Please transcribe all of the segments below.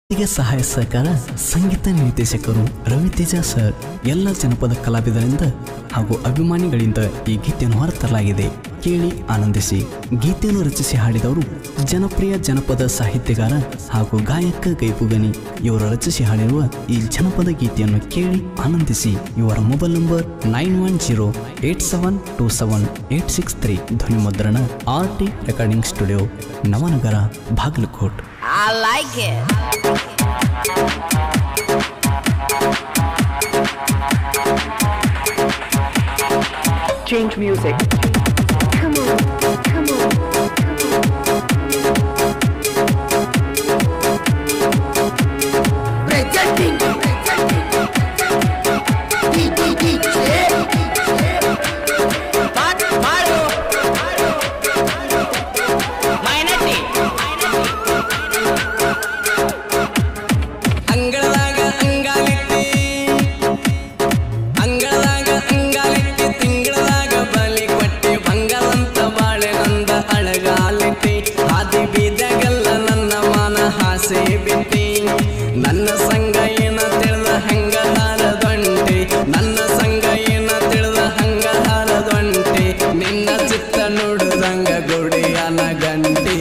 ಹೀಗೆ ಸಹಾಯ ಸಹಕಾರ ಸಂಗೀತ ನಿರ್ದೇಶಕರು ರವಿತೇಜ ಸರ್ ಎಲ್ಲ ಜನಪದ ಕಲಾವಿದರಿಂದ ಹಾಗೂ ಅಭಿಮಾನಿಗಳಿಂದ ಈ ಗೀತೆಯನ್ನು ಹೊರತರಲಾಗಿದೆ ಕೇಳಿ ಆನಂದಿಸಿ ಗೀತೆಯನ್ನು ರಚಿಸಿ ಹಾಡಿದವರು ಜನಪ್ರಿಯ ಜನಪದ ಸಾಹಿತ್ಯಗಾರ ಹಾಗೂ ಗಾಯಕ ಗೈಪುಗನಿ ಇವರು ರಚಿಸಿ ಹಾಡಿರುವ ಈ ಜನಪದ ಗೀತೆಯನ್ನು ಕೇಳಿ ಆನಂದಿಸಿ ಇವರ mobile number nine one zero eight seven two seven eight six three ಧ್ವನಿ ಮುದ್ರಣ R T recording studio Navanagara Bagalkot I like it. Change music. Come on, come on. Presenting ಮಾಡು ಮಾಡು ಮೈನಟಿ ಅಂಗಳದಾಗ ಅಂಗಾಲಿಟ್ಟಿ ಅಂಗಳದಾಗ ಅಂಗಾಲಿಟ್ಟಿ ತಿಂಗಳದಾಗ ಬಲಿ ಕೊಟ್ಟಿ ಬಂಗಾರಂತ ಬಾಳೆ ನಂದ ಅಳಗಾಲಿಟ್ಟಿ ಹಾದಿ ಬೀದಗೆಲ್ಲ ನನ್ನ ಮಾನ ಹಾಸೆ ಬಿಟ್ಟಿ ನನ್ನ ಸಂಗ ಏನ ತಿಳಿದ ಹಂಗ ಹಾರದೊಂಟಿ ನನ್ನ ಸಂಗ ಏನ ತಿಳಿದ ಹಂಗ ಹಾರದೊಂಟಿ ನಿನ್ನ ಚಿತ್ತ ನೋಡುದಂಗ ಗುಡಿಯನ ಗಂಟಿ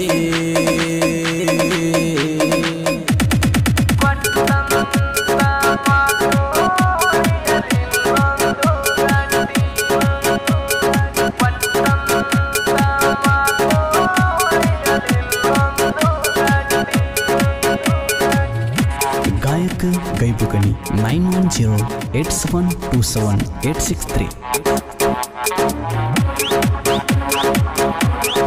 ಗಾಯಕ ಗೈಬುಗಣಿ nine one zero eight seven two seven eight six three